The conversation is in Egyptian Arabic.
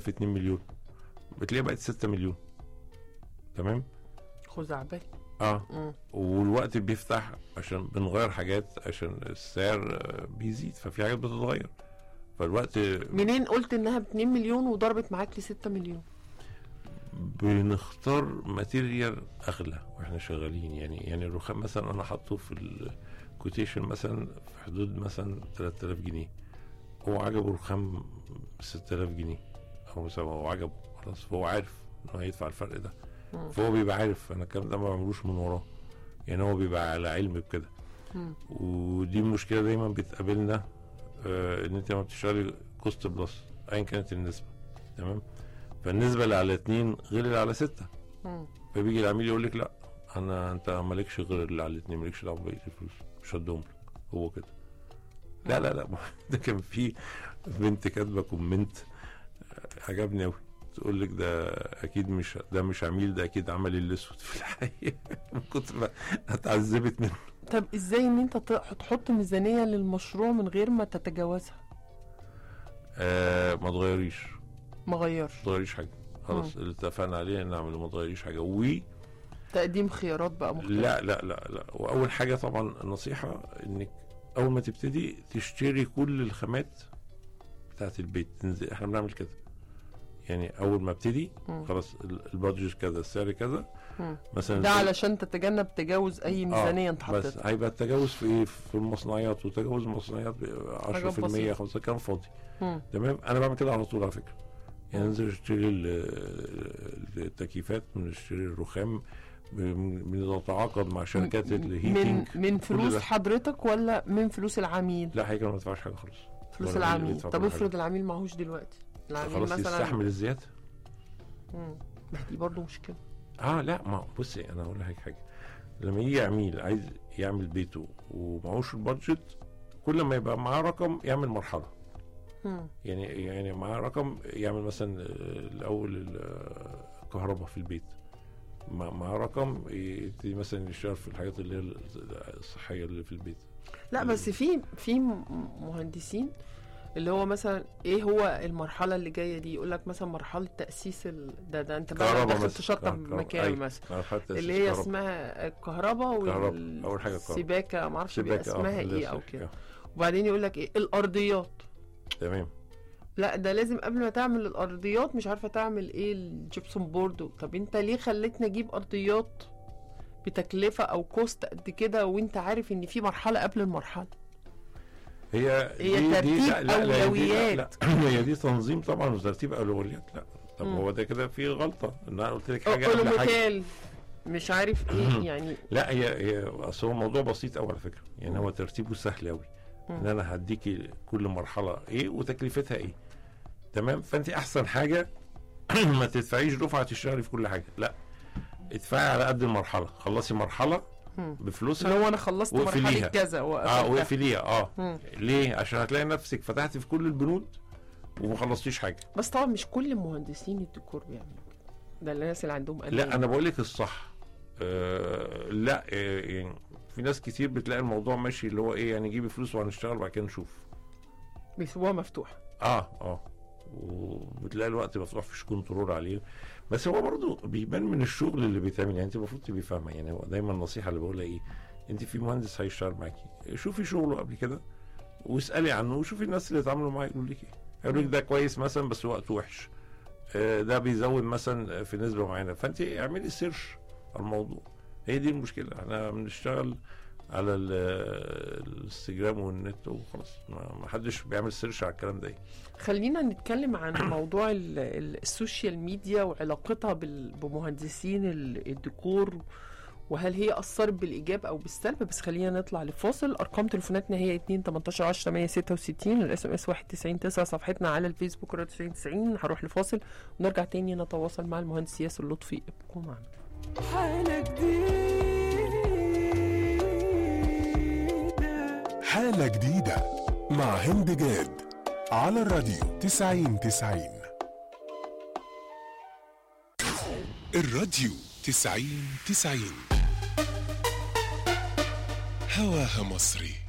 في 2 مليون بتلاقيها بقت 6 مليون تمام خزعبلي اه مم. والوقت بيفتح عشان بنغير حاجات عشان السعر آه، بيزيد ففي حاجات بتتغير فالوقت منين قلت انها ب 2 مليون وضربت معاك ل 6 مليون بنختار ماتيريال اغلى واحنا شغالين يعني يعني الرخام مثلا انا حاطه في الكوتيشن مثلا في حدود مثلا 3000 جنيه هو عجبه رخام 6000 جنيه او مثلا هو عجبه خلاص فهو عارف انه هيدفع الفرق ده مم. فهو بيبقى عارف انا الكلام ده ما بعملوش من وراه يعني هو بيبقى على علم بكده مم. ودي مشكله دايما بتقابلنا آه ان انت لما بتشتغلي كوست بلس ايا كانت النسبه تمام فالنسبه اللي على اتنين غير اللي على سته مم. فبيجي العميل يقول لك لا انا انت مالكش غير اللي على الاتنين مالكش دعوه ببقيه الفلوس مش هديهم لك هو كده لا لا لا ما- ده كان في بنت كاتبه كومنت آه، عجبني قوي تقول لك ده اكيد مش ده مش عميل ده اكيد عمل الاسود في الحقيقه من كتر ما اتعذبت منه طب ازاي ان انت ت- تحط ميزانيه للمشروع من غير ما تتجاوزها آه ما تغيريش ما غيرش ما تغيريش حاجه خلاص اللي اتفقنا عليه نعمله ما تغيريش حاجه و تقديم خيارات بقى مختلفه لا لا لا لا واول حاجه طبعا النصيحه انك اول ما تبتدي تشتري كل الخامات بتاعت البيت تنزل احنا بنعمل كده يعني اول ما ابتدي مم. خلاص ال- البادجت كذا السعر كذا مم. مثلا ده علشان تتجنب تجاوز اي ميزانيه انت بس حطيتها هيبقى التجاوز في ايه في المصنعيات وتجاوز المصنعيات ب 10% بسيطة. 5 كلام فاضي مم. تمام انا بعمل كده على طول على فكره يعني انزل اشتري ال- التكييفات بنشتري الرخام بن- بنتعاقد مع شركات من الهيتنج من كل فلوس ده. حضرتك ولا من فلوس العميل لا هي كمان ما تدفعش حاجه خالص فلوس ولا العميل بيدفع طب كل افرض حاجة. العميل معهوش دلوقتي العميل خلاص مثلا يستحمل الزياده مم. ما دي برضه مشكله اه لا ما بصي انا اقول لك حاجه لما يجي عميل عايز يعمل بيته ومعهوش البادجت كل ما يبقى معاه رقم يعمل مرحله مم. يعني يعني معاه رقم يعمل مثلا آه، الاول ال- آه، الكهرباء في البيت مع معاه رقم يبتدي مثلا يشتغل في الحاجات اللي هي الصحيه اللي في البيت لا بس في في م- مهندسين اللي هو مثلا ايه هو المرحله اللي جايه دي يقول لك مثلا مرحله تاسيس ال... ده ده انت بقى كهرباء داخل مثلا. تشطب كهرباء. مكان أيوة. مثلا مرحله تأسيس اللي هي كهرباء. اسمها الكهرباء كهرباء. أول حاجة الكهرباء. والسباكه ما اعرفش بيبقى سباكة، آه، اسمها اللي ايه او هي كده السباكة. وبعدين يقول لك ايه الارضيات تمام لا ده لازم قبل ما تعمل الارضيات مش عارفه تعمل ايه الجبسون بورد طب انت ليه خليتني اجيب ارضيات بتكلفه او كوست قد كده وانت عارف ان في مرحله قبل المرحله هي هي ترتيب لا لا لا هي دي- لا, أولويات. لا هي دي تنظيم طبعا وترتيب اولويات لا طب مم. هو ده كده في غلطه ان انا قلت لك حاجه قبل حاجه اولوميتال مش عارف ايه يعني لا هي هي اصل هو الموضوع بسيط قوي على فكره يعني هو ترتيبه سهل قوي ان انا هديكي كل مرحله ايه وتكلفتها ايه تمام فانت احسن حاجه ما تدفعيش دفعه تشتغلي في كل حاجه لا ادفعي على قد المرحله خلصي مرحله مم. اللي بفلوسها هو انا خلصت واقفليها. مرحله كذا اه وقفلتها. واقفليها اه مم. ليه عشان هتلاقي نفسك فتحتي في كل البنود وما خلصتيش حاجه بس طبعا مش كل مهندسين الديكور بيعملوا كده ده الناس اللي عندهم لا انا بقول لك الصح آه لا آه يعني في ناس كتير بتلاقي الموضوع ماشي اللي هو ايه يعني جيبي فلوس وهنشتغل بعد كده نشوف بيسيبوها مفتوحه اه اه وبتلاقي الوقت مفتوح فيش كنترول عليه بس هو برضو بيبان من الشغل اللي بيتعمل يعني انت المفروض تبقي فاهمه يعني هو دايما النصيحه اللي بقولها ايه انت في مهندس هيشتغل معاكي شوفي شغله قبل كده واسالي عنه وشوفي الناس اللي اتعاملوا معاه يقولوا لك ايه يقولوا لك ده كويس مثلا بس وقته وحش آه، ده بيزود مثلا في نسبه معينه فانت اعملي سيرش على الموضوع هي دي المشكله احنا بنشتغل على ال- الانستجرام والنت وخلاص ما ما حدش بيعمل سيرش على الكلام ده خلينا نتكلم عن موضوع ال- ال- السوشيال ميديا وعلاقتها بال- بمهندسين ال- الديكور وهل هي اثرت بالايجاب او بالسلب بس خلينا نطلع لفاصل ارقام تليفوناتنا هي 2 18 10 166 الاس ام اس 199 9 صفحتنا على الفيسبوك راديو 90 هروح لفاصل ونرجع تاني نتواصل مع المهندس ياسر لطفي ابقوا معنا حالة جديدة حالة جديدة مع هند جاد على الراديو 90 90 الراديو 90 90 هواها مصري